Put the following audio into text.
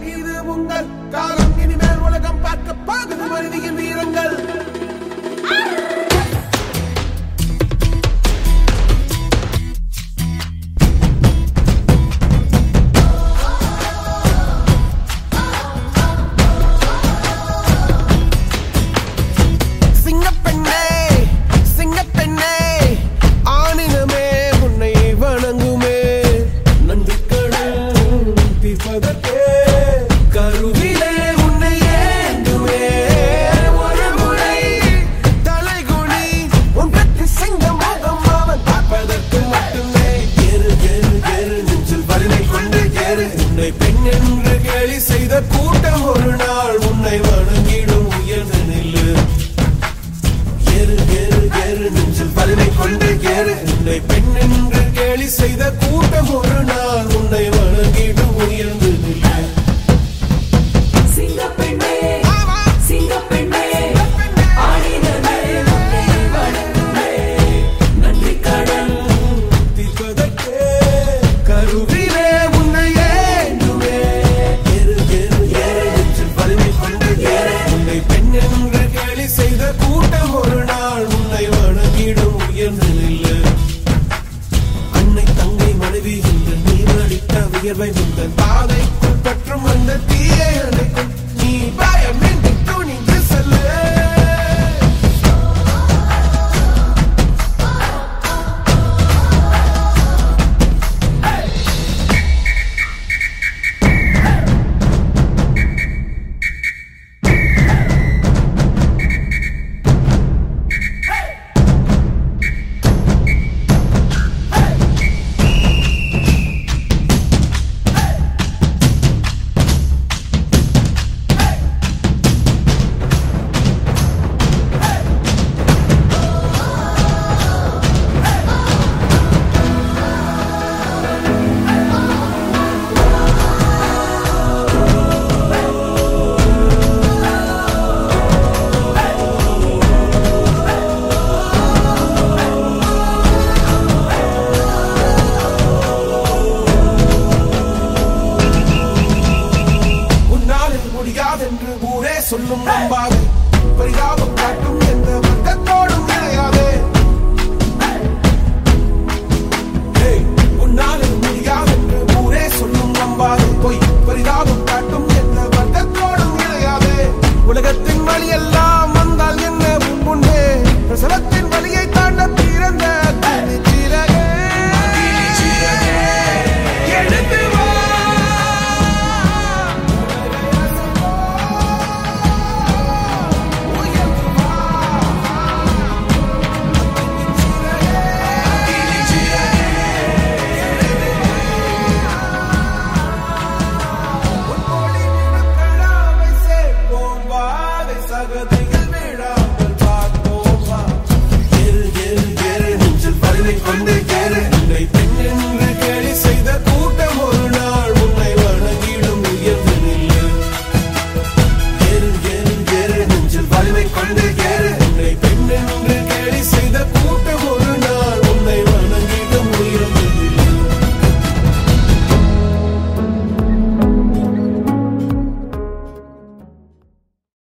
இது உங்கள் காலம் இனிமேல் உலகம் பார்க்க பாகுது மனிதியின் வீரங்கள் சிங்கப்பெண்ணே சிங்கப்பெண்ணே ஆணினமே உன்னை வணங்குமே நன்றி கடன் தீர்ப்பதற்கே கருவிலே உன்னை ஏந்துமே ஒரு முறை தலைகுனி உன் பற்றி சிங்க முகம் அவன் பார்ப்பதற்கு மட்டுமே ஏறு ஏறு ஏறு நெஞ்சில் வலிமை கொண்டு ஏறு உன்னை பெண் என்று கேலி செய்த கூட்டம் ஒரு நாள் உன்னை வணங்கிடும் உயர்ந்து நில்லு ஏறு ஏறு ஏறு நெஞ்சில் வலிமை கொண்டு ஏறு உன்னை பெண் என்று கேலி செய்த கூட்டம் ஒரு நாள் உன்னை வணங்கிடும் உயர்ந்து நில்லு சிங்கப்பெண்ணே சிங்கப்பெண்ணே ஆடினமே உன்னை வணங்குமே நன்றி கடன் தீர்ப்பதற்கே கருவிலே உன்னை ஏந்துமே ஏறு ஏறு ஏறு நெஞ்சில் வலிமை கொண்டு ஏறு உன்னை பெண் என்று கேலி செய்த கூட்டம் ஒரு நாள் உன்னை வணங்கிடும் உயர்ந்து நில்லு அன்னை தங்கை மனைவி என்று நீ வடித்த வியர்வை உங்கள் பாதைக்குள் பற்றும் அந்த தீயை அணைக்கும் நீ பயமின்றி துணிந்து செல்லு உன்னாலே முடியாதென்று ஊரே சொல்லும் நம்பாது பரிதாபம் காட்டும் எந்த வர்க்கத்தோடும் இணையாதே Hey, உன்னாலே முடியாதென்று ஊரே சொல்லும் நம்பாது பொய்